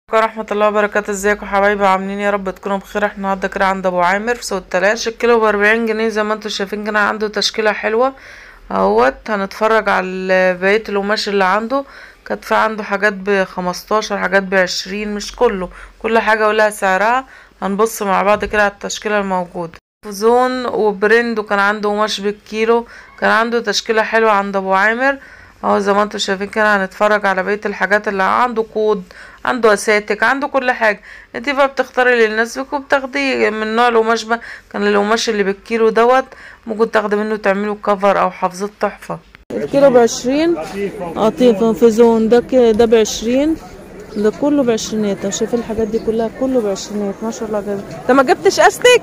ورحمة الله وبركاته ازيكم حبايبي عاملين يا رب تكونوا بخير احنا النهارده كده عند ابو عامر في سوق التلات الكيلو بأربعين جنيه زي ما انتوا شايفين كده عنده تشكيلة حلوة اهوت هنتفرج على بقية القماش اللي عنده كانت في عنده حاجات بخمستاشر حاجات بعشرين مش كله كل حاجة ولها سعرها هنبص مع بعض كده على التشكيلة الموجودة زون وبرند وكان عنده قماش بالكيلو كان عنده تشكيلة حلوة عند ابو عامر اهو زي ما انتوا شايفين كده هنتفرج على بقية الحاجات اللي عنده كود عنده اساتك عنده كل حاجة انت بقى بتختاري اللي يناسبك وبتاخديه من نوع القماش بقى كان القماش اللي بالكيلو دوت ممكن تاخدي منه تعمله كفر او حافظات تحفة الكيلو بعشرين قطيفة في زون ده كده ده بعشرين ده كله بعشرينات شايف الحاجات دي كلها كله بعشرينات ما شاء الله جميل انت ما جبتش استك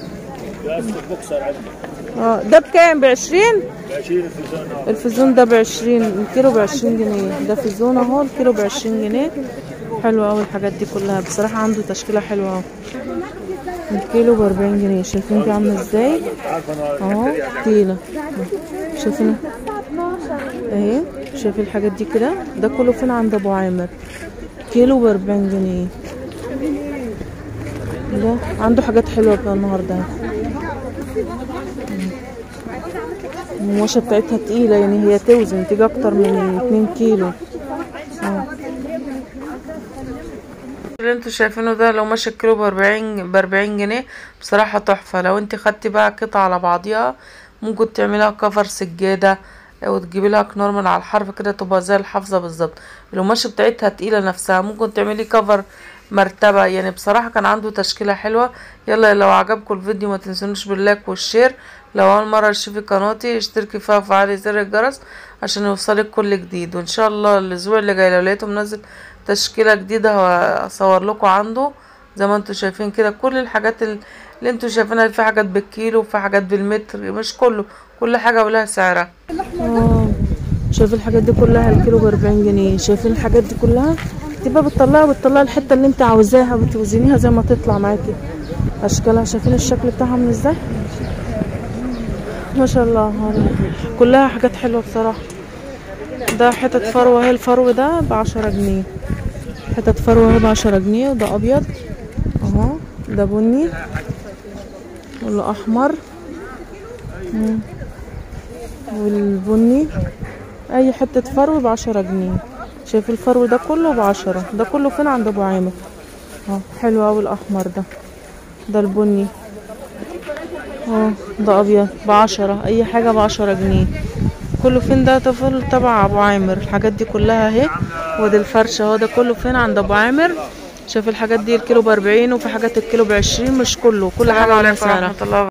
اه ده بكام بعشرين الفيزون ده بعشرين الكيلو بعشرين جنيه ده فيزون اهو الكيلو بعشرين جنيه حلو اوي الحاجات دي كلها بصراحة عنده تشكيلة حلوة اهو الكيلو بأربعين جنيه شايفين دي عاملة ازاي اهو تقيلة شايفين اهي شايفين الحاجات دي كده ده كله فين عند ابو عامر كيلو بأربعين جنيه ده عنده حاجات حلوة بقى النهاردة المواشة بتاعتها تقيلة يعني هي توزن تيجي اكتر من اتنين كيلو اه اللي انتوا شايفينه ده لو ماشي الكيلو بأربعين بأربعين جنيه بصراحة تحفة لو انت خدتي بقى قطعة على بعضيها ممكن تعمليها كفر سجادة وتجيبي لها كنار من على الحرف كده تبقى زي الحافظة بالظبط القماشة بتاعتها تقيلة نفسها ممكن تعملي كفر مرتبة يعني بصراحة كان عنده تشكيلة حلوة يلا لو عجبكم الفيديو ما تنسونوش باللايك والشير لو اول مرة تشوفي قناتي اشتركي فيها وفعلي زر الجرس عشان يوصلك كل جديد وان شاء الله الاسبوع اللي جاي لو لقيته منزل تشكيلة جديدة هصور لكم عنده زي ما انتوا شايفين كده كل الحاجات اللي انتوا شايفينها في حاجات بالكيلو وفي حاجات بالمتر مش كله كل حاجة ولها سعرها اه شايفين الحاجات دي كلها الكيلو بأربعين جنيه شايفين الحاجات دي كلها تبقى بتطلعها بتطلعي الحته اللي انت عاوزاها بتوزنيها زي ما تطلع معاكي اشكالها شايفين الشكل بتاعها عامل ازاي ما شاء الله كلها حاجات حلوه بصراحه ده حتة فروة اهي الفرو ده بعشرة جنيه حتة فروة اهي بعشرة جنيه وده ابيض اهو ده بني ولا احمر والبني اي حتة فرو بعشرة جنيه شايف الفرو ده كله بعشرة ده كله فين عند ابو عامر اه حلو اوي الاحمر ده ده البني اه ده ابيض بعشرة اي حاجة بعشرة جنيه كله فين ده طفل تبع ابو عامر الحاجات دي كلها اهي وده الفرش اهو ده كله فين عند ابو عامر شايف الحاجات دي الكيلو باربعين وفي حاجات الكيلو بعشرين مش كله كل حاجة على سعرها